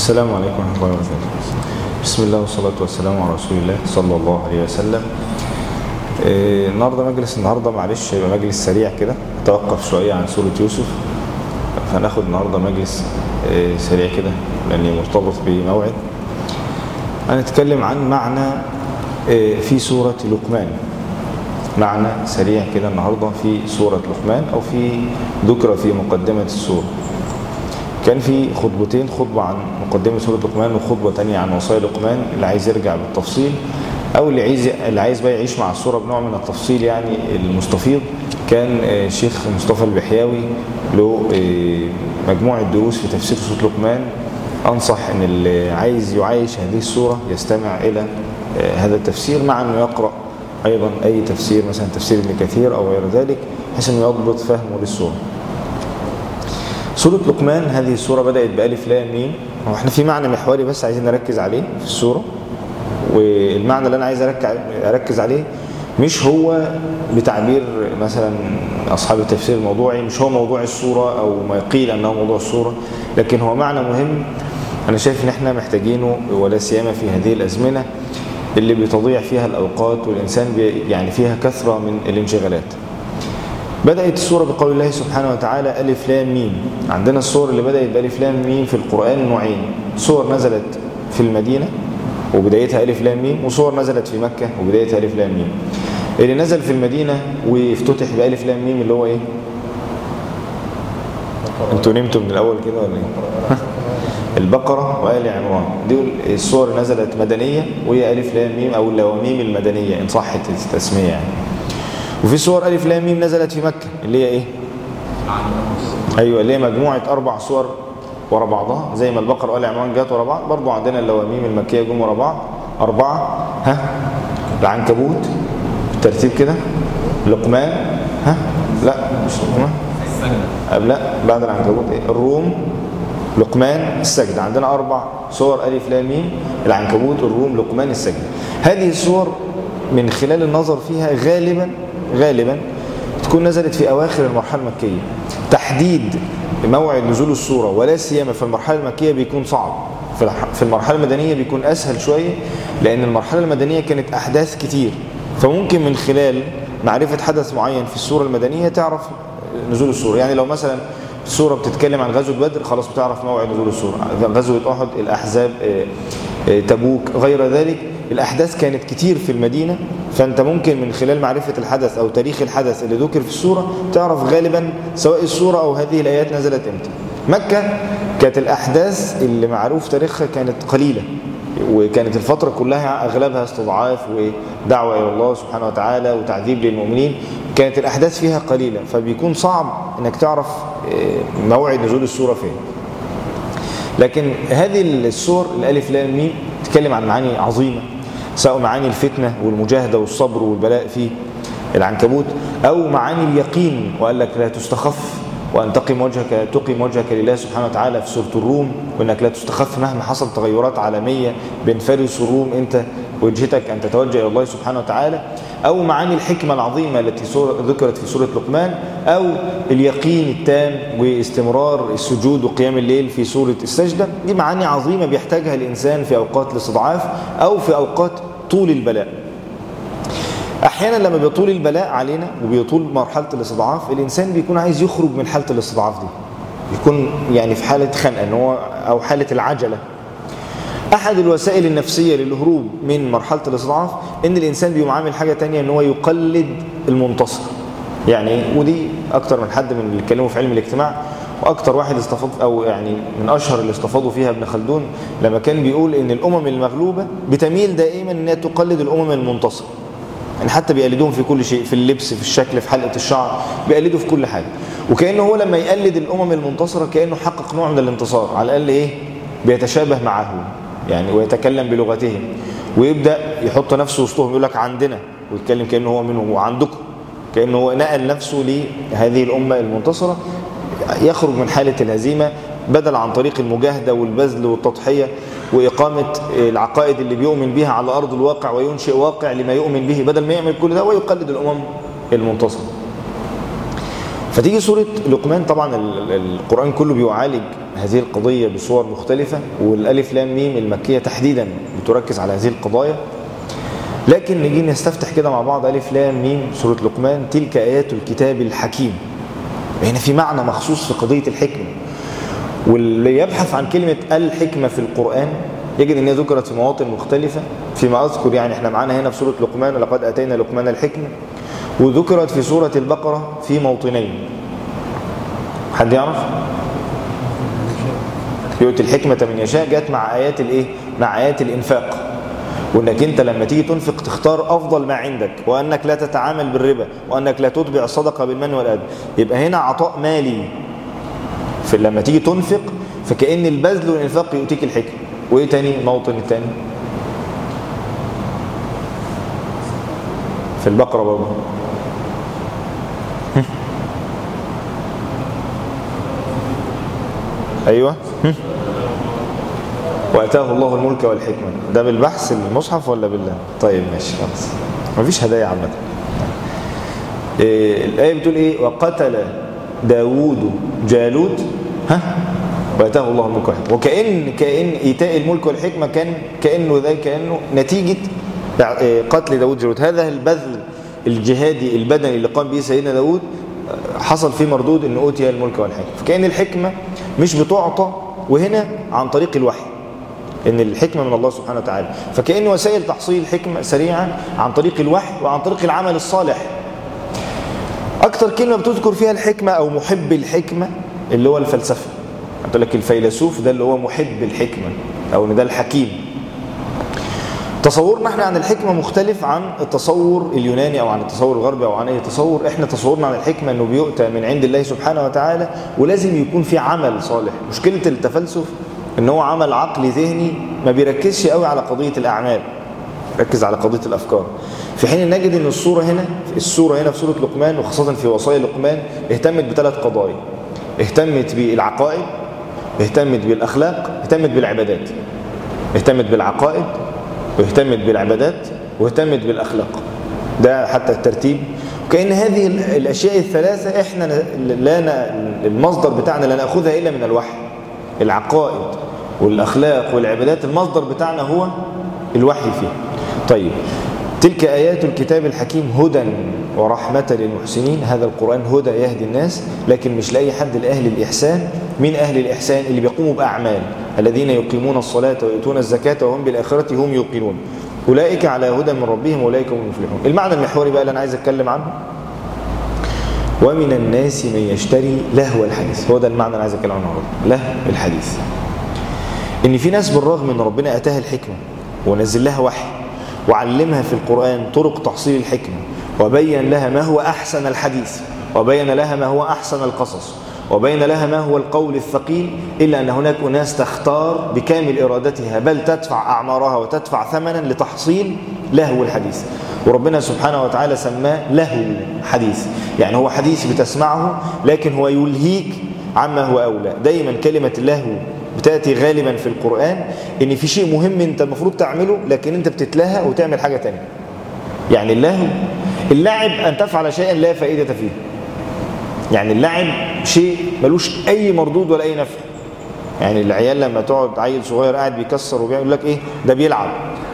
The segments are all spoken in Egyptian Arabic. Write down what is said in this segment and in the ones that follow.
السلام عليكم ورحمة الله وبركاته بسم الله والصلاة والسلام على رسول الله صلى الله عليه وسلم إيه، النهاردة مجلس النهاردة معلش يبقى مجلس سريع كده توقف شوية عن سورة يوسف فهناخد النهاردة مجلس إيه، سريع كده لأني مرتبط بموعد هنتكلم عن معنى إيه، في سورة لقمان معنى سريع كده النهاردة في سورة لقمان أو في ذكر في مقدمة السورة كان في خطبتين خطبة عن مقدمة سورة لقمان وخطبة تانية عن وصايا لقمان اللي عايز يرجع بالتفصيل أو اللي عايز اللي عايز بقى يعيش مع السورة بنوع من التفصيل يعني المستفيض كان آه، الشيخ مصطفى البحياوي له آه، مجموعة دروس في تفسير سورة لقمان أنصح أن اللي عايز يعايش هذه السورة يستمع إلى آه، هذا التفسير مع أنه يقرأ أيضا أي تفسير مثلا تفسير ابن كثير أو غير ذلك بحيث أنه يضبط فهمه للسورة سورة لقمان هذه السورة بدأت بألف لام ميم هو احنا في معنى محوري بس عايزين نركز عليه في السورة والمعنى اللي أنا عايز أرك- أركز عليه مش هو بتعبير مثلا أصحاب التفسير الموضوعي مش هو موضوع السورة أو ما قيل أنه موضوع السورة لكن هو معنى مهم أنا شايف إن احنا محتاجينه ولا سيما في هذه الأزمنة اللي بتضيع فيها الأوقات والإنسان بي يعني فيها كثرة من الانشغالات بدأت السورة بقول الله سبحانه وتعالى ألف لام ميم عندنا السور اللي بدأت بألف لام ميم في القرآن نوعين سور نزلت في المدينة وبدايتها ألف لام ميم وسور نزلت في مكة وبدايتها ألف لام ميم اللي نزل في المدينة وافتتح بألف لام ميم اللي هو إيه انتوا نمتوا من الأول كده ولا إيه البقرة وآل عمران دي السور نزلت مدنية وهي ألف لام ميم أو اللواميم المدنية إن صحت التسمية يعني وفي سور ألف لام ميم نزلت في مكة اللي هي إيه؟ أيوة اللي هي مجموعة أربع سور ورا بعضها زي ما البقرة وآل عمران جات ورا بعض برضو عندنا اللواميم المكية جم ورا بعض أربعة ها العنكبوت بالترتيب كده لقمان ها لا مش لقمان أب لا بعد العنكبوت إيه؟ الروم لقمان السجدة عندنا أربع سور ألف لام ميم العنكبوت الروم لقمان السجدة هذه السور من خلال النظر فيها غالبا غالبا تكون نزلت في أواخر المرحلة المكية تحديد موعد نزول السورة ولا سيما في المرحلة المكية بيكون صعب في الح- في المرحلة المدنية بيكون أسهل شوية لأن المرحلة المدنية كانت أحداث كتير فممكن من خلال معرفة حدث معين في السورة المدنية تعرف نزول السورة يعني لو مثلا السورة بتتكلم عن غزوة بدر خلاص بتعرف موعد نزول السورة غزوة أحد الأحزاب آه، آه، تبوك غير ذلك الأحداث كانت كتير في المدينة فأنت ممكن من خلال معرفة الحدث أو تاريخ الحدث اللي ذكر في السورة تعرف غالبا سواء السورة أو هذه الآيات نزلت إمتى مكة كانت الأحداث اللي معروف تاريخها كانت قليلة وكانت الفترة كلها أغلبها استضعاف ودعوة إلى الله سبحانه وتعالى وتعذيب للمؤمنين كانت الأحداث فيها قليلة فبيكون صعب أنك تعرف آه، موعد نزول السورة فين لكن هذه السور الألف لام ميم تتكلم عن معاني عظيمة سواء معاني الفتنة والمجاهدة والصبر والبلاء في العنكبوت أو معاني اليقين وقال لك لا تستخف وأن تقم وجهك تقيم وجهك لله سبحانه وتعالى في سورة الروم وأنك لا تستخف مهما حصل تغيرات عالمية بين فارس والروم أنت وجهتك أن تتوجه إلى الله سبحانه وتعالى أو معاني الحكمة العظيمة التي سورة- ذكرت في سورة لقمان أو اليقين التام واستمرار السجود وقيام الليل في سورة السجدة دي معاني عظيمة بيحتاجها الإنسان في أوقات الاستضعاف أو في أوقات طول البلاء احيانا لما بيطول البلاء علينا وبيطول مرحله الاستضعاف الانسان بيكون عايز يخرج من حاله الاستضعاف دي بيكون يعني في حاله خنقه ان هو او حاله العجله احد الوسائل النفسيه للهروب من مرحله الاستضعاف ان الانسان بيقوم عامل حاجه تانية ان هو يقلد المنتصر يعني ودي اكتر من حد من اللي اتكلموا في علم الاجتماع واكتر واحد استفاض او يعني من اشهر اللي استفاضوا فيها ابن خلدون لما كان بيقول ان الامم المغلوبه بتميل دائما انها تقلد الامم المنتصره يعني حتى بيقلدوهم في كل شيء في اللبس في الشكل في حلقة الشعر بيقلدوا في كل حاجة وكأنه هو لما يقلد الأمم المنتصرة كأنه حقق نوع من الانتصار على الأقل إيه بيتشابه معهم يعني ويتكلم بلغتهم ويبدأ يحط نفسه وسطهم يقول لك عندنا ويتكلم كأنه هو منهم وعندكم كأنه هو نقل نفسه لهذه الأمة المنتصرة يخرج من حالة الهزيمة بدل عن طريق المجاهدة والبذل والتضحية وإقامة العقائد اللي بيؤمن بها على أرض الواقع وينشئ واقع لما يؤمن به بدل ما يعمل كل ده ويقلد الأمم المنتصرة فتيجي سورة لقمان طبعا ال- ال- القرآن كله بيعالج هذه القضية بصور مختلفة والألف لام ميم المكية تحديدا بتركز على هذه القضايا لكن نجي نستفتح كده مع بعض ألف لام ميم سورة لقمان تلك آيات الكتاب الحكيم هنا في معنى مخصوص في قضية الحكمة واللي يبحث عن كلمة الحكمة في القرآن يجد أنها ذكرت في مواطن مختلفة فيما أذكر يعني احنا معانا هنا في سورة لقمان ولقد أتينا لقمان الحكمة وذكرت في سورة البقرة في موطنين حد يعرف؟ يؤتي الحكمة من يشاء جت مع آيات الإيه؟ مع آيات الإنفاق وانك انت لما تيجي تنفق تختار افضل ما عندك وانك لا تتعامل بالربا وانك لا تتبع الصدقه بالمن والاذى يبقى هنا عطاء مالي في لما تيجي تنفق فكأن البذل والإنفاق يؤتيك الحكمة وإيه تاني موطن التاني في البقرة برضه أيوة وأتاه الله الملك والحكمة ده بالبحث المصحف ولا بالله طيب ماشي خلاص مفيش هدايا عامة إيه الآية بتقول إيه وقتل داوود جالوت ها واتاه الله الملك والحكمه وكأن كأن إيتاء الملك والحكمة كان كأنه ذلك كأنه نتيجة قتل داود جالوت هذا البذل الجهادي البدني اللي قام به سيدنا داود حصل فيه مردود أن أوتي الملك والحكمة فكأن الحكمة مش بتعطى وهنا عن طريق الوحي ان الحكمة من الله سبحانه وتعالى فكأن وسائل تحصيل الحكمة سريعا عن طريق الوحي وعن طريق العمل الصالح أكثر كلمة بتذكر فيها الحكمة أو محب الحكمة اللي هو الفلسفة قلت لك الفيلسوف ده اللي هو محب الحكمة أو ان ده الحكيم تصورنا احنا عن الحكمة مختلف عن التصور اليوناني أو عن التصور الغربي أو عن أي تصور احنا تصورنا عن الحكمة أنه بيؤتى من عند الله سبحانه وتعالى ولازم يكون في عمل صالح مشكلة التفلسف ان هو عمل عقلي ذهني ما بيركزش قوي على قضية الأعمال ركز على قضية الأفكار في حين نجد ان الصورة هنا الصورة هنا في سورة لقمان وخاصة في وصايا لقمان اهتمت بثلاث قضايا اهتمت بالعقائد اهتمت بالأخلاق اهتمت بالعبادات اهتمت بالعقائد واهتمت بالعبادات واهتمت بالأخلاق ده حتى الترتيب وكأن هذه الأشياء الثلاثة احنا لا المصدر بتاعنا لا نأخذها إلا من الوحي العقائد والأخلاق والعبادات المصدر بتاعنا هو الوحي فيه طيب تلك آيات الكتاب الحكيم هدى ورحمة للمحسنين هذا القرآن هدى يهدي الناس لكن مش لأي حد لأهل الإحسان من أهل الإحسان اللي بيقوموا بأعمال الذين يقيمون الصلاة ويؤتون الزكاة وهم بالآخرة هم يوقنون أولئك على هدى من ربهم أولئك هم المفلحون المعنى المحوري بقى اللي أنا عايز أتكلم عنه ومن الناس من يشتري لهو الحديث هو ده المعنى اللي عايز اتكلم عنه لهو الحديث ان في ناس بالرغم ان ربنا اتاها الحكمه ونزل لها وحي وعلمها في القران طرق تحصيل الحكمه وبين لها ما هو احسن الحديث وبين لها ما هو احسن القصص وبين لها ما هو القول الثقيل إلا أن هناك أناس تختار بكامل إرادتها بل تدفع أعمارها وتدفع ثمنا لتحصيل لهو الحديث وربنا سبحانه وتعالى سماه لهو حديث يعني هو حديث بتسمعه لكن هو يلهيك عما هو أولى دايما كلمة اللهو بتأتي غالبا في القرآن ان في شيء مهم انت المفروض تعمله لكن انت بتتلهى وتعمل حاجة تانية يعني اللهو اللعب أن تفعل شيئا لا فائدة فيه يعني اللعب شيء ملوش أي مردود ولا أي نفع يعني العيال لما تقعد عيل صغير قاعد بيكسر وبيعمل لك إيه ده بيلعب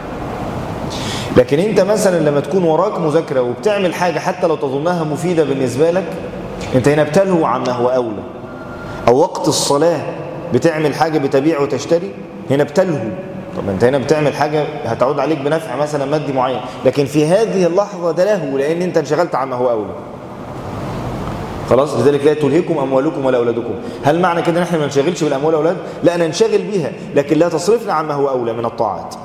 لكن انت مثلا لما تكون وراك مذاكرة وبتعمل حاجة حتى لو تظنها مفيدة بالنسبة لك انت هنا بتلهو عما هو أولى أو وقت الصلاة بتعمل حاجة بتبيع وتشتري هنا بتلهو طب انت هنا بتعمل حاجة هتعود عليك بنفع مثلا مادي معين لكن في هذه اللحظة ده لهو لأن انت انشغلت عما هو أولى خلاص لذلك لا تلهكم أموالكم ولا أولادكم هل معنى كده ان احنا ما ننشغلش بالأموال والأولاد لا ننشغل بيها لكن لا تصرفنا عما هو أولى من الطاعات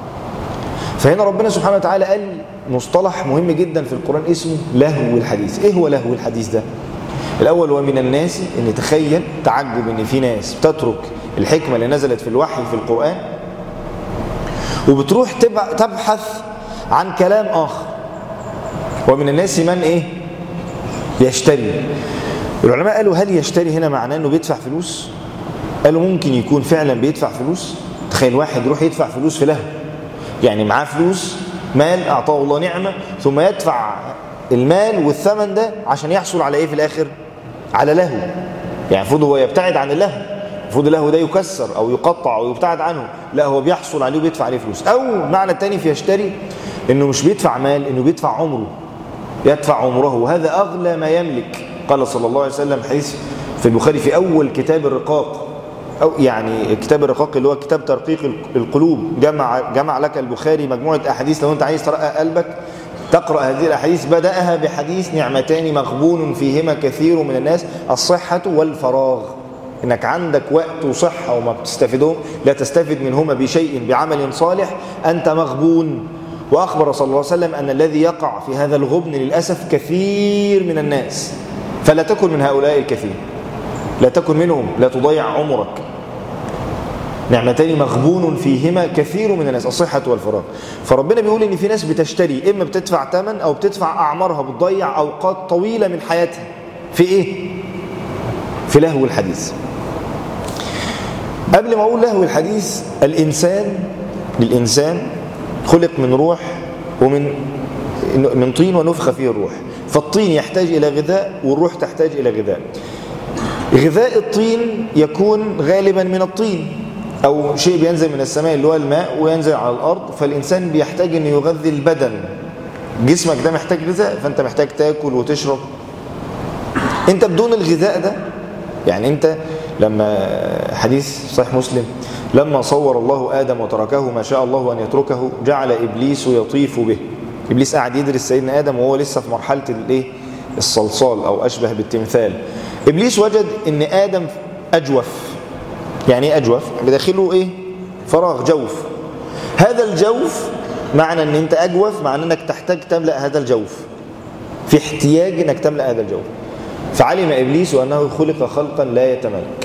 فهنا ربنا سبحانه وتعالى قال مصطلح مهم جدا في القرآن اسمه لهو الحديث ايه هو لهو الحديث ده الأول ومن الناس ان تخيل تعجب ان في ناس بتترك الحكمة اللي نزلت في الوحي في القرآن وبتروح تبحث عن كلام آخر ومن الناس من ايه يشتري العلماء قالوا هل يشتري هنا معناه انه بيدفع فلوس قالوا ممكن يكون فعلا بيدفع فلوس تخيل واحد يروح يدفع فلوس في لهو يعني معاه فلوس مال أعطاه الله نعمة ثم يدفع المال والثمن ده عشان يحصل على إيه في الآخر على لهو يعني المفروض هو يبتعد عن اللهو المفروض اللهو ده يكسر او يقطع او يبتعد عنه لا هو بيحصل عليه وبيدفع عليه فلوس او معنى التاني في يشتري انه مش بيدفع مال انه بيدفع عمره يدفع عمره وهذا اغلى ما يملك قال صلى الله عليه وسلم حديث في البخاري في اول كتاب الرقاق أو يعني كتاب الرقاق اللي هو كتاب ترقيق القلوب جمع جمع لك البخاري مجموعة أحاديث لو أنت عايز ترقق قلبك تقرأ هذه الأحاديث بدأها بحديث نعمتان مغبون فيهما كثير من الناس الصحة والفراغ إنك عندك وقت وصحة وما بتستفيدهم لا تستفد منهما بشيء بعمل صالح أنت مغبون وأخبر صلى الله عليه وسلم أن الذي يقع في هذا الغبن للأسف كثير من الناس فلا تكن من هؤلاء الكثير لا تكن منهم لا تضيع عمرك نعمتين مغبون فيهما كثير من الناس الصحة والفراغ فربنا بيقول ان في ناس بتشتري اما بتدفع ثمن او بتدفع اعمارها بتضيع اوقات طويلة من حياتها في ايه في لهو الحديث قبل ما اقول لهو الحديث الانسان للانسان خلق من روح ومن من طين ونفخ فيه الروح فالطين يحتاج الى غذاء والروح تحتاج الى غذاء غذاء الطين يكون غالبا من الطين أو شيء بينزل من السماء اللي هو الماء وينزل على الأرض فالإنسان بيحتاج أن يغذي البدن جسمك ده محتاج غذاء فأنت محتاج تاكل وتشرب أنت بدون الغذاء ده يعني أنت لما حديث صحيح مسلم لما صور الله آدم وتركه ما شاء الله أن يتركه جعل إبليس يطيف به إبليس قاعد يدرس سيدنا آدم وهو لسه في مرحلة الايه الصلصال أو أشبه بالتمثال إبليس وجد أن آدم أجوف يعني ايه أجوف بداخله إيه فراغ جوف هذا الجوف معنى أن أنت أجوف معنى أنك تحتاج تملأ هذا الجوف في احتياج أنك تملأ هذا الجوف فعلم إبليس أنه خلق خلقا لا يتملك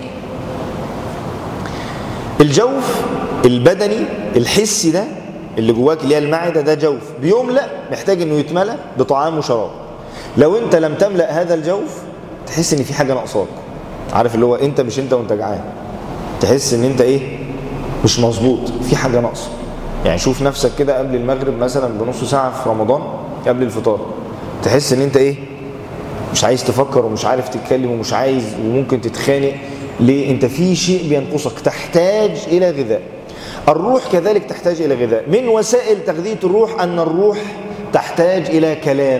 الجوف البدني الحسي ده اللي جواك اللي هي المعدة ده جوف بيملأ محتاج انه يتملأ بطعام وشراب لو انت لم تملأ هذا الجوف تحس ان في حاجة ناقصاك عارف اللي هو انت مش انت وانت جعان تحس ان انت ايه مش مظبوط في حاجة ناقصه يعني شوف نفسك كده قبل المغرب مثلا بنص ساعة في رمضان قبل الفطار تحس ان انت ايه مش عايز تفكر ومش عارف تتكلم ومش عايز وممكن تتخانق ليه انت في شيء بينقصك تحتاج الى غذاء الروح كذلك تحتاج الى غذاء من وسائل تغذية الروح ان الروح تحتاج الى كلام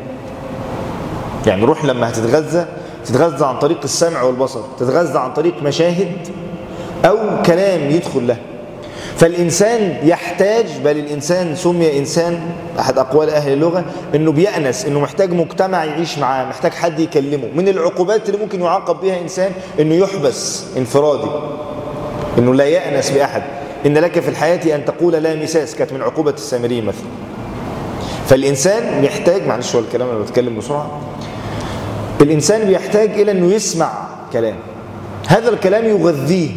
يعني الروح لما هتتغذى تتغذى عن طريق السمع والبصر تتغذى عن طريق مشاهد او كلام يدخل له فالإنسان يحتاج بل الإنسان سمي إنسان أحد أقوال أهل اللغة أنه بيأنس أنه محتاج مجتمع يعيش معاه محتاج حد يكلمه من العقوبات اللي ممكن يعاقب بها إنسان أنه يحبس انفرادي أنه لا يأنس بأحد إن لك في الحياة أن تقول لا مساس كانت من عقوبة السامريين مثلا فالإنسان يحتاج معلش هو الكلام أنا بتكلم بسرعة الإنسان بيحتاج إلى أنه يسمع كلام هذا الكلام يغذيه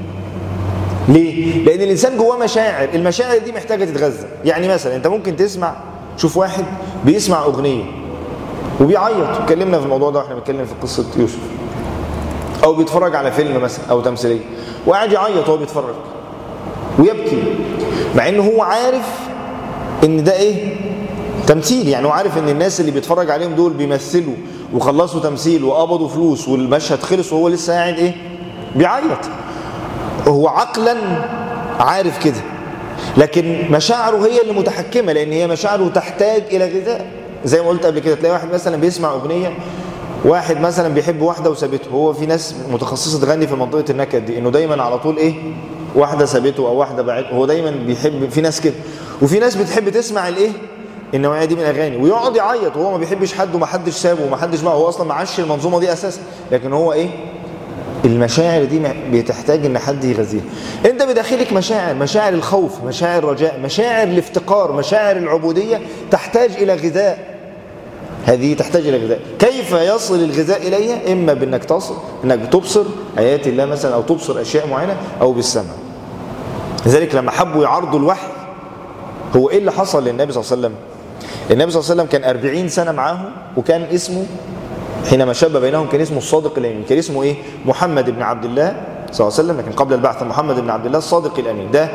ليه؟ لأن الإنسان جواه مشاعر المشاعر دي محتاجة تتغذى يعني مثلا أنت ممكن تسمع شوف واحد بيسمع أغنية وبيعيط اتكلمنا في الموضوع ده واحنا بنتكلم في قصة يوسف أو بيتفرج على فيلم مثلا أو تمثيلية وقاعد يعيط وهو بيتفرج ويبكي مع إنه هو عارف إن ده إيه؟ تمثيل يعني هو عارف إن الناس اللي بيتفرج عليهم دول بيمثلوا وخلصوا تمثيل وقبضوا فلوس والمشهد خلص وهو لسه قاعد إيه؟ بيعيط هو عقلا عارف كده لكن مشاعره هي اللي متحكمة لأن هي مشاعره تحتاج إلى غذاء زي ما قلت قبل كده تلاقي واحد مثلا بيسمع أغنية واحد مثلا بيحب واحدة وسابته هو في ناس متخصصة تغني في منطقة النكد دي إنه دايما على طول إيه واحدة سابته أو واحدة بعته هو دايما بيحب في ناس كده وفي ناس بتحب تسمع الإيه النوعية دي من الأغاني ويقعد يعيط وهو ما بيحبش حد وما حدش سابه وما حدش معه هو أصلا ما عاش المنظومة دي أساسا لكن هو إيه المشاعر دي بتحتاج ان حد يغذيها انت بداخلك مشاعر مشاعر الخوف مشاعر الرجاء مشاعر الافتقار مشاعر العبودية تحتاج الى غذاء هذه تحتاج الى غذاء كيف يصل الغذاء اليها اما بانك تصل انك تبصر ايات الله مثلا او تبصر اشياء معينة او بالسمع لذلك لما حبوا يعرضوا الوحي هو ايه اللي حصل للنبي صلى الله عليه وسلم النبي صلى الله عليه وسلم كان 40 سنة معاهم وكان اسمه حينما شاب بينهم كان اسمه الصادق الأمين كان اسمه إيه؟ محمد بن عبد الله صلى الله عليه وسلم لكن قبل البعث محمد بن عبد الله الصادق الأمين ده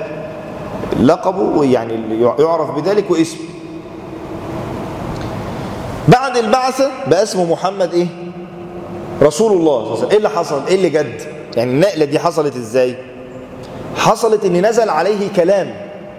لقبه يعني يعرف بذلك واسمه بعد البعثة بقى اسمه محمد إيه؟ رسول الله صلى الله عليه وسلم إيه اللي حصل؟ إيه اللي جد؟ يعني النقلة دي حصلت ازاي حصلت ان نزل عليه كلام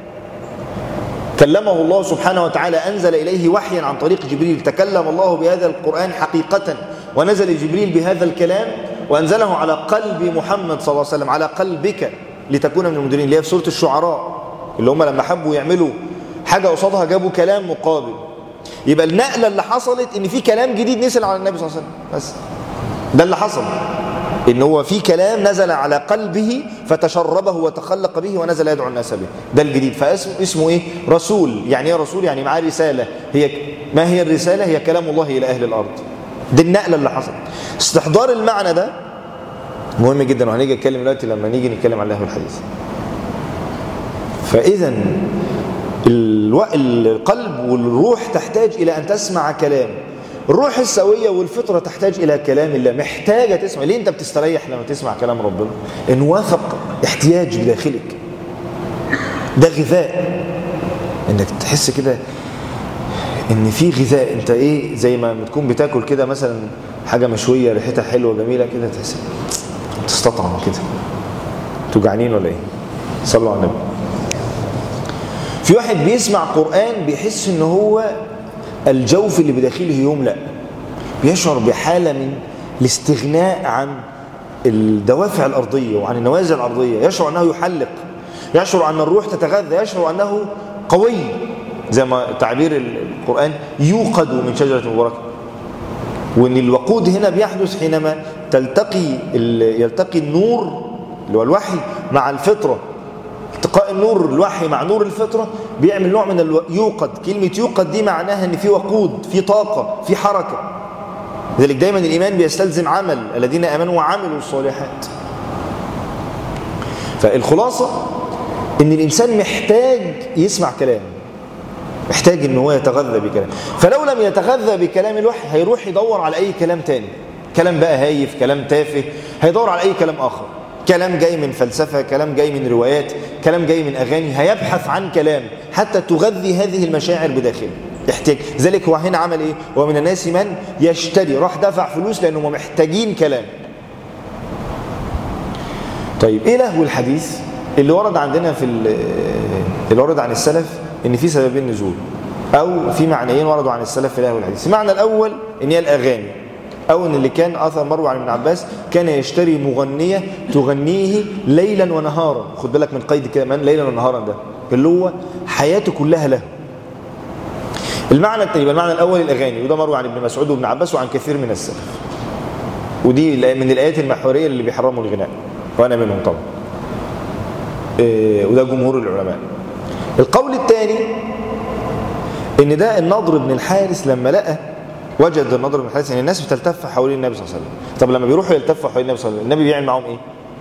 كلمه الله سبحانه وتعالى أنزل إليه وحيا عن طريق جبريل تكلم الله بهذا القرآن حقيقة ونزل جبريل بهذا الكلام وأنزله على قلب محمد صلى الله عليه وسلم على قلبك لتكون من المديرين اللي هي في سورة الشعراء اللي هم لما حبوا يعملوا حاجة قصادها جابوا كلام مقابل يبقى النقلة اللي حصلت ان في كلام جديد نزل على النبي صلى الله عليه وسلم بس ده اللي حصل ان هو في كلام نزل على قلبه فتشربه وتخلق به ونزل يدعو الناس به ده الجديد فاسمه اسمه ايه رسول يعني ايه رسول يعني معاه رسالة هي ما هي الرسالة هي كلام الله إلى أهل الأرض دي النقلة اللي حصلت استحضار المعنى ده مهم جدا وهنيجي نتكلم دلوقتي لما نيجي نتكلم عن اهل الحديث فإذا القلب والروح تحتاج إلى أن تسمع كلام الروح السوية والفطرة تحتاج إلى كلام الله محتاجة تسمع ليه أنت بتستريح لما تسمع كلام ربنا إن واثق احتياج بداخلك ده غذاء إنك تحس كده إن في غذاء أنت إيه زي ما بتكون بتاكل كده مثلا حاجة مشوية ريحتها حلوة جميلة كده تحس تستطعم كده توجعانين ولا إيه صلوا على النبي في واحد بيسمع قرآن بيحس ان هو الجوف اللي بداخله يملأ بيشعر بحالة من الاستغناء عن الدوافع الأرضية وعن النوازل الأرضية يشعر أنه يحلق يشعر أن الروح تتغذى يشعر أنه قوي زي ما تعبير القرآن يوقد من شجرة مباركة وأن الوقود هنا بيحدث حينما تلتقي يلتقي النور اللي هو الوحي مع الفطرة التقاء النور الوحي مع نور الفطرة بيعمل نوع من الو... يوقد كلمة يوقد دي معناها ان في وقود في طاقة في حركة لذلك دايما الإيمان بيستلزم عمل الذين آمنوا وعملوا الصالحات فالخلاصة ان الإنسان محتاج يسمع كلام محتاج ان هو يتغذى بكلام فلو لم يتغذى بكلام الوحي هيروح يدور على أي كلام تاني كلام بقى هايف كلام تافه هيدور على أي كلام آخر كلام جاي من فلسفة كلام جاي من روايات كلام جاي من أغاني هيبحث عن كلام حتى تغذي هذه المشاعر بداخله يحتاج ذلك هو هنا عمل إيه ومن الناس من يشتري راح دفع فلوس لأنهم محتاجين كلام طيب إيه لهو الحديث اللي ورد عندنا في اللي ورد عن السلف إن في سببين نزول أو في معنيين وردوا عن السلف في لهو الحديث المعنى الأول إن هي الأغاني أو أن اللي كان أثر مروي عن ابن عباس كان يشتري مغنية تغنيه ليلا ونهارا خد بالك من قيد كمان ليلا ونهارا ده اللي هو حياته كلها له المعنى الثاني المعنى الأول الأغاني وده مروي عن ابن مسعود وابن عباس وعن كثير من السلف ودي من الآيات المحورية اللي بيحرموا الغناء وأنا منهم طبعا إيه وده جمهور العلماء القول الثاني ان ده النضر بن الحارث لما لقى وجد النضر بن الحارث ان الناس بتلتف حوالين النبي صلى الله عليه وسلم طب لما بيروحوا يلتفوا حوالين النبي صلى الله عليه وسلم النبي بيعمل معاهم ايه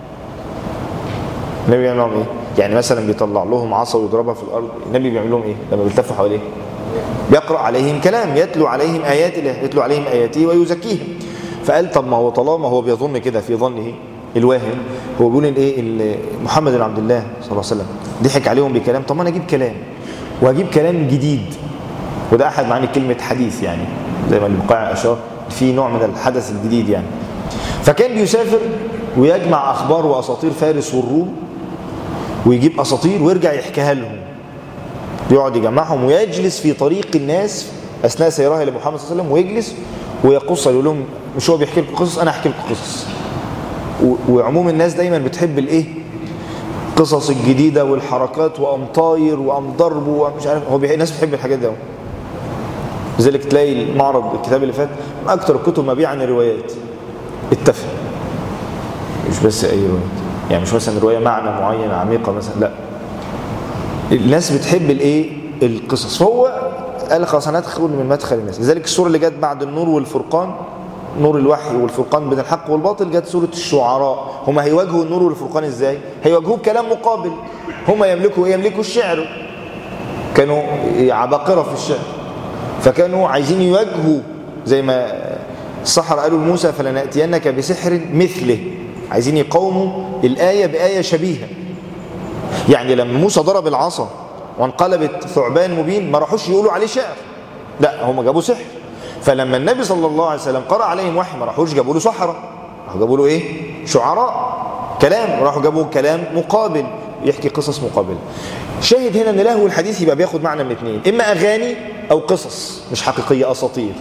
النبي بيعمل معاهم ايه يعني مثلا بيطلع لهم عصا ويضربها في الارض النبي بيعمل لهم ايه لما بيلتفوا حواليه بيقرا عليهم كلام يتلو عليهم ايات الله يتلو عليهم اياته ويزكيهم فقال طب ما هو طالما هو بيظن كده في ظنه الواهم هو بيقول ان ايه محمد بن عبد الله صلى الله عليه وسلم ضحك عليهم بكلام طب ما انا اجيب كلام واجيب كلام جديد وده احد معاني كلمه حديث يعني زي ما البقاع أشار في نوع من الحدث الجديد يعني فكان بيسافر ويجمع أخبار وأساطير فارس والروم ويجيب أساطير ويرجع يحكيها لهم يقعد يجمعهم ويجلس في طريق الناس أثناء سيرها إلى محمد صلى الله عليه وسلم ويجلس ويقص يقول لهم مش هو بيحكي لكم قصص أنا أحكي لكم قصص وعموم الناس دايما بتحب الإيه قصص الجديدة والحركات وأم طاير وأم ضرب ومش عارف هو الناس بتحب الحاجات دي لذلك تلاقي المعرض الكتاب اللي فات من أكثر الكتب مبيعا الروايات التفه مش بس أي رواية يعني مش مثلا رواية معنى معين عميقة مثلا لا الناس بتحب الايه القصص فهو قال خلاص انا ادخل من مدخل الناس لذلك السوره اللي جت بعد النور والفرقان نور الوحي والفرقان بين الحق والباطل جت سوره الشعراء هم هيواجهوا النور والفرقان ازاي هيواجهوه بكلام مقابل هم يملكوا ايه يملكوا الشعر كانوا عباقره في الشعر فكانوا عايزين يواجهوا زي ما السحر قالوا لموسى فلنأتينك بسحر مثله عايزين يقاوموا الآية بآية شبيهة يعني لما موسى ضرب العصا وانقلبت ثعبان مبين ما راحوش يقولوا عليه شعر لا هم جابوا سحر فلما النبي صلى الله عليه وسلم قرأ عليهم وحي ما راحوش جابوا له سحرة راحوا جابوا له ايه شعراء كلام راحوا جابوا كلام مقابل يحكي قصص مقابلة شاهد هنا ان لهو الحديث يبقى بياخد معنى من اثنين اما اغاني او قصص مش حقيقية اساطير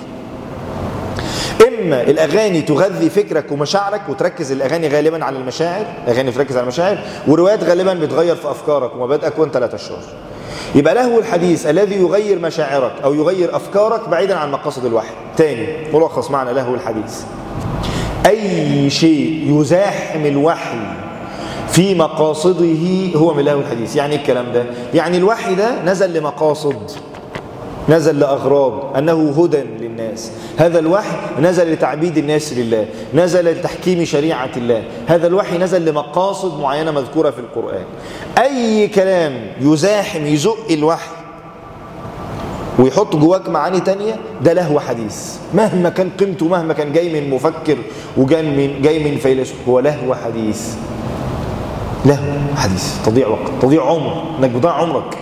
اما الاغاني تغذي فكرك ومشاعرك وتركز الاغاني غالبا على المشاعر اغاني تركز على المشاعر وروايات غالبا بتغير في افكارك ومبادئك وانت لا تشعر يبقى لهو الحديث الذي يغير مشاعرك او يغير افكارك بعيدا عن مقاصد الوحي تاني ملخص معنى لهو الحديث اي شيء يزاحم الوحي في مقاصده هو من لهو الحديث يعني إيه الكلام ده يعني الوحي ده نزل لمقاصد نزل لأغراض أنه هدى للناس هذا الوحي نزل لتعبيد الناس لله نزل لتحكيم شريعة الله هذا الوحي نزل لمقاصد معينة مذكورة في القرآن أي كلام يزاحم يزق الوحي ويحط جواك معاني تانية ده لهو حديث مهما كان قيمته مهما كان جاي من مفكر وجاي من جاي من فيلسوف هو لهو حديث لهو حديث تضيع وقت تضيع عمر انك بتضيع عمرك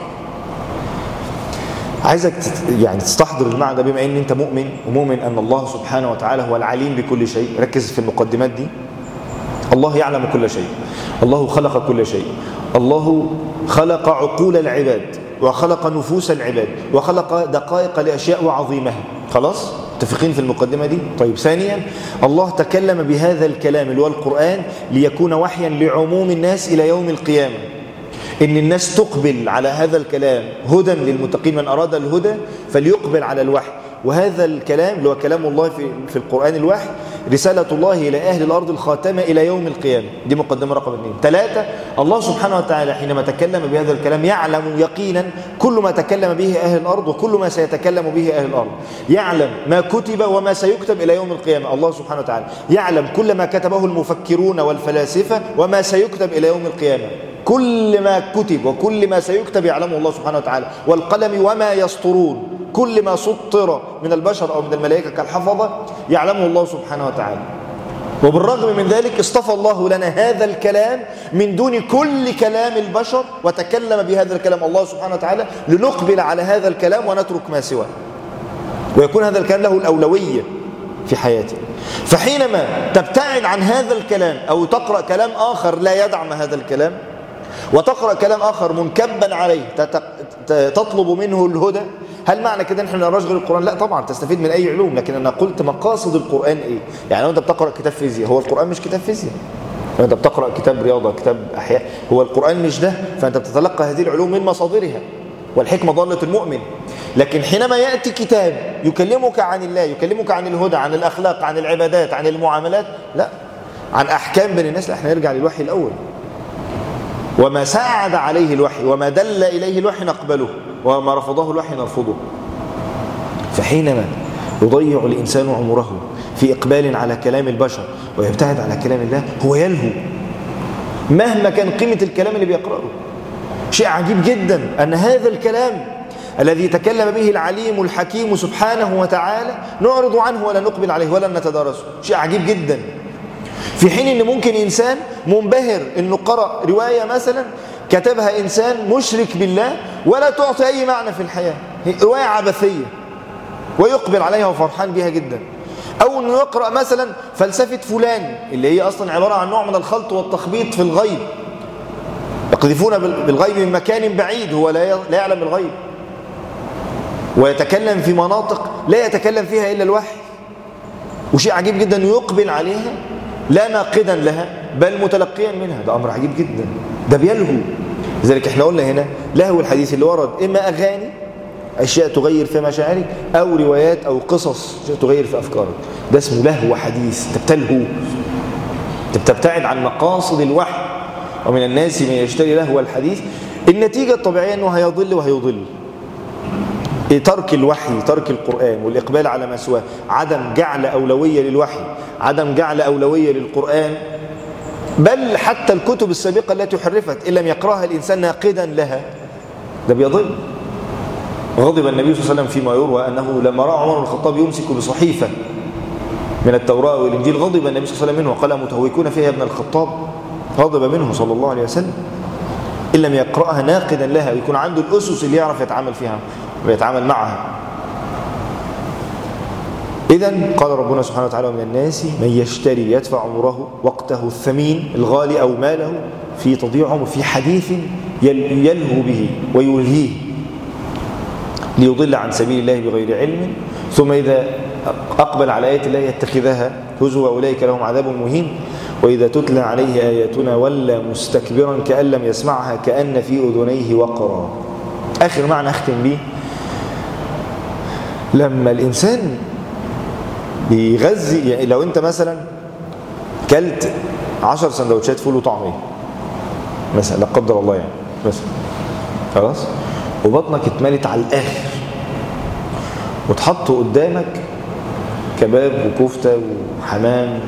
عايزك يعني تستحضر المعنى ده بما ان انت مؤمن ومؤمن ان الله سبحانه وتعالى هو العليم بكل شيء ركز في المقدمات دي الله يعلم كل شيء الله خلق كل شيء الله خلق عقول العباد وخلق نفوس العباد وخلق دقائق لأشياء عظيمها خلاص متفقين في المقدمة دي طيب ثانيا الله تكلم بهذا الكلام اللي هو القرآن ليكون وحيا لعموم الناس إلى يوم القيامة إن الناس تقبل على هذا الكلام هدى للمتقين من أراد الهدى فليقبل على الوحي وهذا الكلام اللي هو كلام الله في, في القرآن الوحي رسالة الله إلى أهل الأرض الخاتمة إلى يوم القيامة دي مقدمة رقم اثنين ثلاثة الله سبحانه وتعالى حينما تكلم بهذا الكلام يعلم يقينا كل ما تكلم به أهل الأرض وكل ما سيتكلم به أهل الأرض يعلم ما كتب وما سيكتب إلى يوم القيامة الله سبحانه وتعالى يعلم كل ما كتبه المفكرون والفلاسفة وما سيكتب إلى يوم القيامة كل ما كتب وكل ما سيكتب يعلمه الله سبحانه وتعالى والقلم وما يسطرون كل ما سطر من البشر أو من الملائكة كالحفظة يعلمه الله سبحانه وتعالى وبالرغم من ذلك اصطفى الله لنا هذا الكلام من دون كل كلام البشر وتكلم بهذا الكلام الله سبحانه وتعالى لنقبل على هذا الكلام ونترك ما سواه ويكون هذا الكلام له الأولوية في حياتي فحينما تبتعد عن هذا الكلام أو تقرأ كلام آخر لا يدعم هذا الكلام وتقرأ كلام آخر منكبا عليه تطلب منه الهدى هل معنى كده ان احنا نشغل القرآن لا طبعا تستفيد من أي علوم لكن أنا قلت مقاصد القرآن إيه يعني لو أنت بتقرأ كتاب فيزياء هو القرآن مش كتاب فيزياء لو أنت بتقرأ كتاب رياضة كتاب أحياء هو القرآن مش ده فأنت بتتلقى هذه العلوم من مصادرها والحكمة ضالة المؤمن لكن حينما يأتي كتاب يكلمك عن الله يكلمك عن الهدى عن الأخلاق عن العبادات عن المعاملات لا عن أحكام بين الناس لا احنا نرجع للوحي الأول وما ساعد عليه الوحي وما دل إليه الوحي نقبله وما رفضه الوحي نرفضه فحينما يضيع الإنسان عمره في إقبال على كلام البشر ويبتعد على كلام الله هو يلهو مهما كان قيمة الكلام اللي بيقرأه شيء عجيب جدا أن هذا الكلام الذي تكلم به العليم الحكيم سبحانه وتعالى نعرض عنه ولا نقبل عليه ولا نتدارسه شيء عجيب جدا في حين ان ممكن انسان منبهر انه قرأ رواية مثلا كتبها انسان مشرك بالله ولا تعطي اي معنى في الحياة هي رواية عبثية ويقبل عليها وفرحان بها جدا او انه يقرأ مثلا فلسفة فلان اللي هي اصلا عبارة عن نوع من الخلط والتخبيط في الغيب يقذفون بالغيب من مكان بعيد هو لا يعلم الغيب ويتكلم في مناطق لا يتكلم فيها إلا الوحي وشيء عجيب جدا يقبل عليها لا ناقدا لها بل متلقيا منها ده أمر عجيب جدا ده بيلهو لذلك احنا قلنا هنا لهو الحديث اللي ورد إما أغاني أشياء تغير في مشاعرك أو روايات أو قصص أشياء تغير في أفكارك ده اسمه لهو حديث تبتلهو تبتعد عن مقاصد الوحي ومن الناس من يشتري لهو الحديث النتيجة الطبيعية أنه هيضل وهيضل ترك الوحي ترك القرآن والإقبال على ما سواه عدم جعل أولوية للوحي عدم جعل أولوية للقرآن بل حتى الكتب السابقة التي حرفت إن لم يقرأها الإنسان ناقدا لها ده بيضل غضب النبي صلى الله عليه وسلم فيما يروى أنه لما رأى عمر بن الخطاب يمسك بصحيفة من التوراة والإنجيل غضب النبي صلى الله عليه وسلم منه وقال متهوكون فيها ابن الخطاب غضب منه صلى الله عليه وسلم إن لم يقرأها ناقدا لها ويكون عنده الأسس اللي يعرف يتعامل فيها ويتعامل معها إذا قال ربنا سبحانه وتعالى من الناس من يشتري يدفع عمره وقته الثمين الغالي أو ماله في تضييع عمره في حديث يلهو به ويلهيه ليضل عن سبيل الله بغير علم ثم إذا أقبل على آيات الله يتخذها هزوا أولئك لهم عذاب مهين وإذا تتلى عليه آياتنا ولا مستكبرا كأن لم يسمعها كأن في أذنيه وقرا آخر معنى أختم به لما الإنسان بيغذي يعني لو أنت مثلا كلت عشر سندوتشات فول وطعمية مثلا لا قدر الله يعني مثلا خلاص وبطنك اتملت على الآخر وتحط قدامك كباب وكفتة وحمام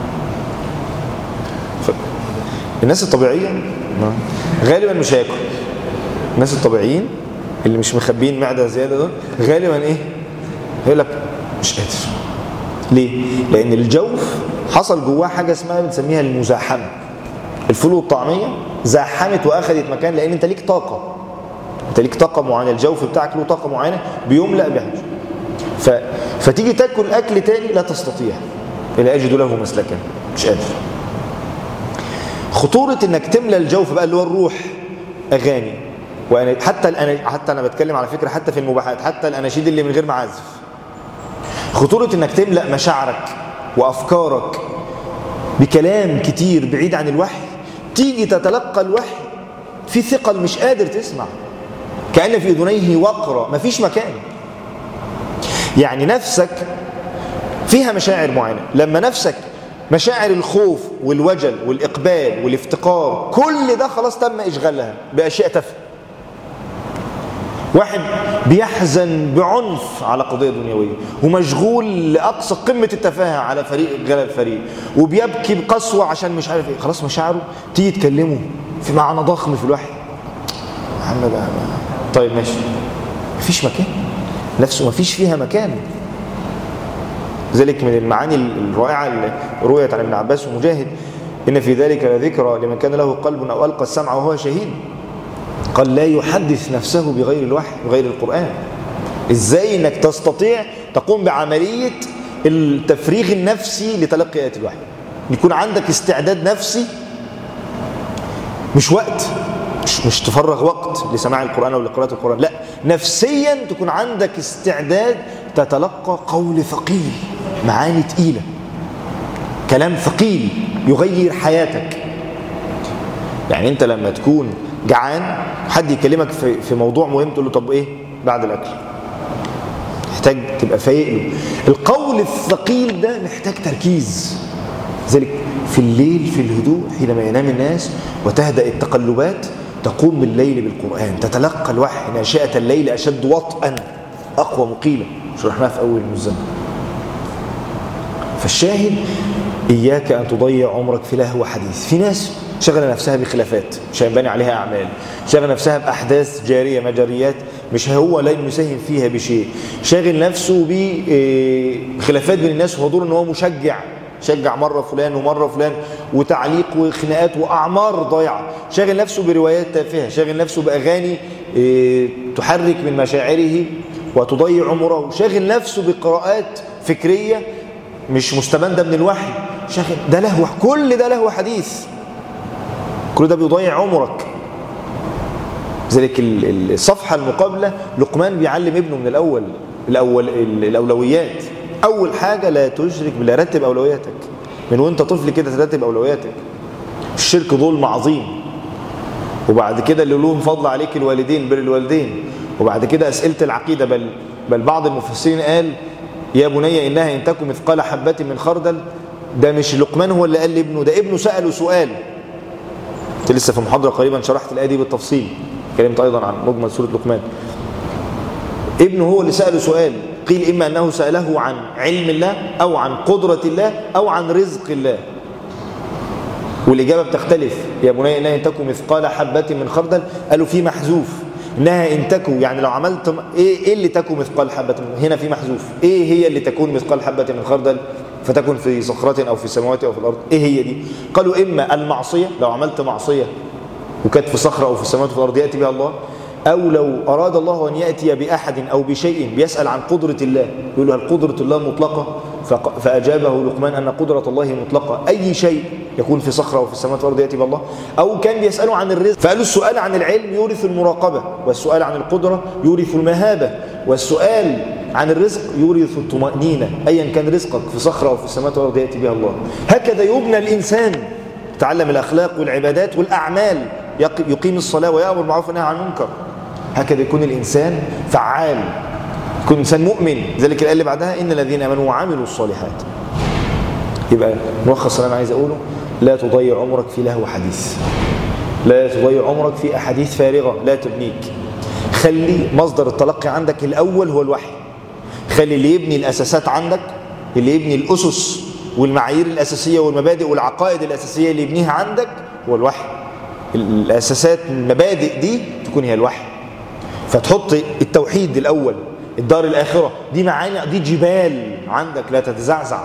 ف... الناس الطبيعية غالبا مش هياكل الناس الطبيعيين اللي مش مخبين معدة زيادة دول غالبا ايه يقول لك مش قادر ليه لان الجوف حصل جواه حاجة اسمها بنسميها المزاحمة الفول والطعمية زاحمت واخدت مكان لان انت ليك طاقة انت ليك طاقة معينة الجوف بتاعك له طاقة معينة بيملأ بها ف... فتيجي تاكل اكل تاني لا تستطيع لا اجد له مسلكا مش قادر خطورة انك تملى الجوف بقى اللي هو الروح اغاني وانا حتى الأنا... حتى انا بتكلم على فكرة حتى في المباحات حتى الاناشيد اللي من غير معازف خطورة انك تملأ مشاعرك وافكارك بكلام كتير بعيد عن الوحي تيجي تتلقى الوحي في ثقل مش قادر تسمع كأن في أذنيه وقرة مفيش مكان يعني نفسك فيها مشاعر معينة لما نفسك مشاعر الخوف والوجل والإقبال والافتقار كل ده خلاص تم إشغالها بأشياء تافهه واحد بيحزن بعنف على قضية دنيوية ومشغول لأقصى قمة التفاهة على فريق غلب فريق وبيبكي بقسوة عشان مش عارف ايه خلاص مشاعره تيجي تكلمه في معنى ضخم في الوحي محمد طيب ماشي مفيش مكان نفسه مفيش فيها مكان ذلك من المعاني الرائعة اللي رويت عن ابن عباس ومجاهد إن في ذلك لذكرى لمن كان له قلب أو ألقى السمع وهو شهيد قال لا يحدث نفسه بغير الوحي بغير القرآن إزاي إنك تستطيع تقوم بعملية التفريغ النفسي لتلقي آيات الوحي يكون عندك استعداد نفسي مش وقت مش, مش تفرغ وقت لسماع القرآن أو لقراءة القرآن لا نفسيا تكون عندك استعداد تتلقى قول ثقيل معاني تقيلة كلام ثقيل يغير حياتك يعني انت لما تكون جعان حد يكلمك في, في موضوع مهم تقول له طب ايه بعد الاكل محتاج تبقى فايق له القول الثقيل ده محتاج تركيز ذلك في الليل في الهدوء حينما ينام الناس وتهدأ التقلبات تقوم بالليل بالقرآن تتلقى الوحي ناشئة الليل أشد وطئا أقوى مقيلة شرحناها في أول المزمل فالشاهد إياك أن تضيع عمرك في لهو حديث في ناس شغل نفسها بخلافات مش هينبني عليها أعمال شغل نفسها بأحداث جارية مجريات مش هو لا يساهم فيها بشيء شاغل نفسه بخلافات بين الناس وحضور ان هو مشجع شجع مرة فلان ومرة فلان وتعليق وخناقات وأعمار ضايعة شاغل نفسه بروايات تافهة شاغل نفسه بأغاني تحرك من مشاعره وتضيع عمره شاغل نفسه بقراءات فكرية مش مستبندة من الوحي شاغل ده لهو كل ده لهو حديث كل ده بيضيع عمرك ذلك الصفحة المقابلة لقمان بيعلم ابنه من الأول الأول الأولويات أول حاجة لا تشرك بالله رتب أولوياتك من وانت طفل كده ترتب أولوياتك الشرك ظلم عظيم وبعد كده اللي لهم فضل عليك الوالدين بر الوالدين وبعد كده أسئلة العقيدة بل, بل بعض المفسرين قال يا بني إنها إن تكن مثقال حبة من خردل ده مش لقمان هو اللي قال لابنه ده ابنه سأله سؤال كنت لسه في محاضرة قريبا شرحت الآية دي بالتفصيل اتكلمت أيضا عن مجمل سورة لقمان ابنه هو اللي سأله سؤال قيل إما أنه سأله عن علم الله أو عن قدرة الله أو عن رزق الله والإجابة بتختلف يا بني إنها إن تكن مثقال حبة من خردل قالوا في محذوف إنها إن تكو يعني لو عملت إيه, إيه اللي تكو مثقال حبة من هنا في محذوف إيه هي اللي تكون مثقال حبة من خردل فتكن في صخرة أو في السماوات أو في الأرض إيه هي دي قالوا إما المعصية لو عملت معصية وكانت في صخرة أو في السماوات أو في الأرض يأتي بها الله أو لو أراد الله أن يأتي بأحد أو بشيء بيسأل عن قدرة الله يقول له هل قدرة الله مطلقة فأجابه لقمان أن قدرة الله مطلقة أي شيء يكون في صخرة أو في السماوات والأرض يأتي بالله أو كان بيسأله عن الرزق فقالوا السؤال عن العلم يورث المراقبة والسؤال عن القدرة يورث المهابة والسؤال عن الرزق يورث الطمأنينة أيا كان رزقك في صخرة أو في السماوات والأرض يأتي بها الله هكذا يبنى الإنسان تعلم الأخلاق والعبادات والأعمال يقيم الصلاة ويأمر بالمعروف والنهي عن المنكر هكذا يكون الإنسان فعال يكون إنسان مؤمن ذلك الآية اللي بعدها إن الذين آمنوا وعملوا الصالحات يبقى ملخص اللي أنا عايز أقوله لا تضيع عمرك في لهو حديث لا تضيع عمرك في أحاديث فارغة لا تبنيك خلي مصدر التلقي عندك الأول هو الوحي خلي اللي يبني الأساسات عندك اللي يبني الأسس والمعايير الأساسية والمبادئ والعقائد الأساسية اللي يبنيها عندك هو الوحي الأساسات المبادئ دي تكون هي الوحي فتحط التوحيد الأول الدار الآخرة دي معاني دي جبال عندك لا تتزعزع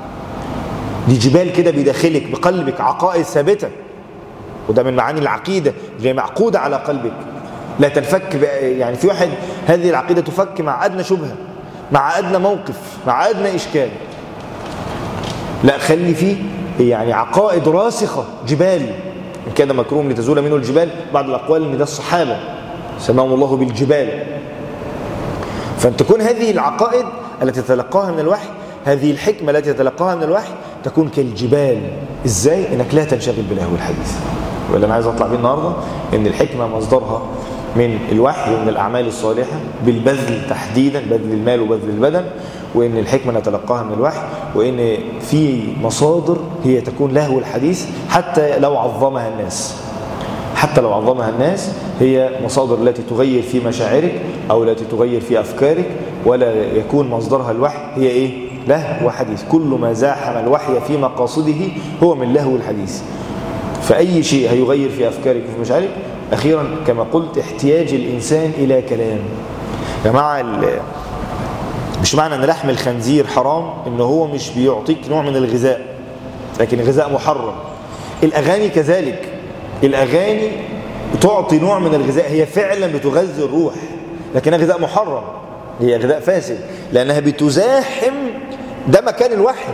دي جبال كده بداخلك بقلبك عقائد ثابتة وده من معاني العقيدة اللي معقودة على قلبك لا تنفك يعني في واحد هذه العقيدة تفك مع أدنى شبهة مع أدنى موقف مع أدنى إشكال لا خلي فيه يعني عقائد راسخة جبال إن كان مكروم لتزول منه الجبال بعض الأقوال إن ده الصحابة سماهم الله بالجبال فأن تكون هذه العقائد التي تتلقاها من الوحي هذه الحكمة التي تتلقاها من الوحي تكون كالجبال إزاي؟ إنك لا تنشغل بلهو الحديث واللي أنا عايز أطلع بيه النهاردة إن الحكمة مصدرها من الوحي ومن الأعمال الصالحة بالبذل تحديدا بذل المال وبذل البدن وإن الحكمة نتلقاها من الوحي وإن في مصادر هي تكون لهو الحديث حتى لو عظمها الناس حتى لو عظمها الناس هي مصادر التي تغير في مشاعرك أو التي تغير في أفكارك ولا يكون مصدرها الوحي هي إيه؟ لهو حديث كل ما زاحم الوحي في مقاصده هو من لهو الحديث فأي شيء هيغير في أفكارك وفي مشاعرك أخيرا كما قلت احتياج الإنسان إلى كلام يا جماعة مش معنى أن لحم الخنزير حرام إن هو مش بيعطيك نوع من الغذاء لكن غذاء محرم الأغاني كذلك الأغاني تعطي نوع من الغذاء هي فعلا بتغذي الروح لكنها غذاء محرم هي غذاء فاسد لأنها بتزاحم ده مكان الوحي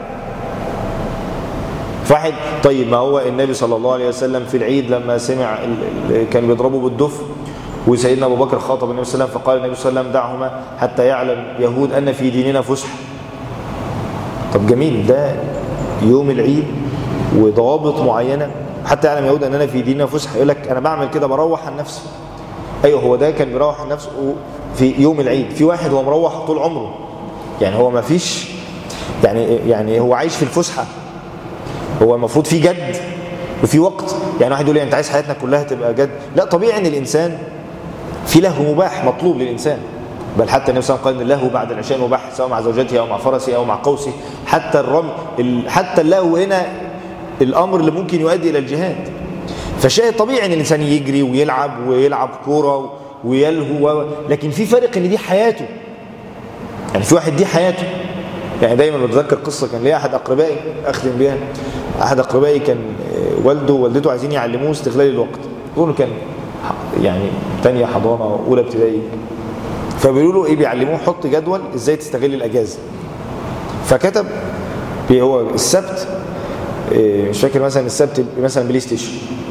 فواحد طيب ما هو النبي صلى الله عليه وسلم في العيد لما سمع كان بيضربوا بالدف وسيدنا أبو بكر خاطب النبي صلى الله عليه وسلم فقال النبي صلى الله عليه وسلم دعهما حتى يعلم يهود أن في ديننا فسح طب جميل ده يوم العيد وضوابط معينة حتى يعلم يهود أننا في ديننا فسح يقول لك أنا بعمل كده بروح عن نفسي أيوه هو ده كان بيروح عن نفسه في يوم العيد في واحد هو مروح طول عمره يعني هو ما فيش يعني يعني هو عايش في الفسحة هو المفروض في جد وفي وقت يعني واحد يقول لي انت عايز حياتنا كلها تبقى جد لا طبيعي ان الانسان في له مباح مطلوب للانسان بل حتى النبي صلى الله عليه وسلم قال ان له بعد العشاء مباح سواء مع زوجته او مع فرسه او مع قوسه حتى الرمي حتى اللهو هنا الامر اللي ممكن يؤدي الى الجهاد فشيء طبيعي ان الانسان يجري ويلعب ويلعب كوره ويلهو لكن في فرق ان دي حياته يعني في واحد دي حياته يعني دايما بتذكر قصه كان ليا احد اقربائي اخدم بيها احد اقربائي كان والده ووالدته عايزين يعلموه استغلال الوقت يقولوا كان يعني تانية حضانه اولى ابتدائي فبيقولوا له ايه بيعلموه حط جدول ازاي تستغل الاجازه فكتب هو السبت مش فاكر مثلا السبت مثلا بلاي ستيشن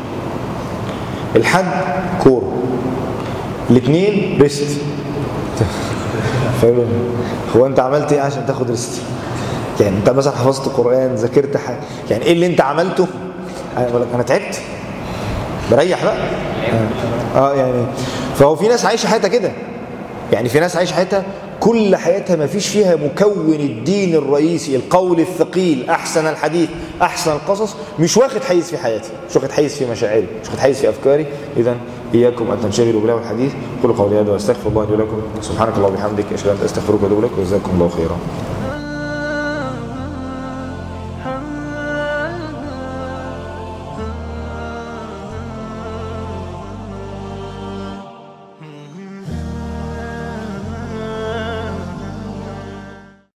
الحد كوره الاثنين ريست فاهم هو انت عملت ايه عشان تاخد ريست يعني انت مثلا حفظت قران ذاكرت حاجه يعني ايه اللي انت عملته انا بقول لك انا تعبت بريح بقى اه يعني فهو في ناس عايشه حياتها كده يعني في ناس عايشه حياتها كل حياتها ما فيش فيها مكون الدين الرئيسي القول الثقيل احسن الحديث احسن القصص مش واخد حيز في حياتي مش واخد حيز في مشاعري مش واخد حيز في افكاري اذا اياكم ان تنشغلوا بله الحديث قولوا قولي هذا واستغفر الله لي ولكم سبحانك اللهم وبحمدك اشهد ان لا اله الا انت استغفرك واتوب اليك وجزاكم الله خيرا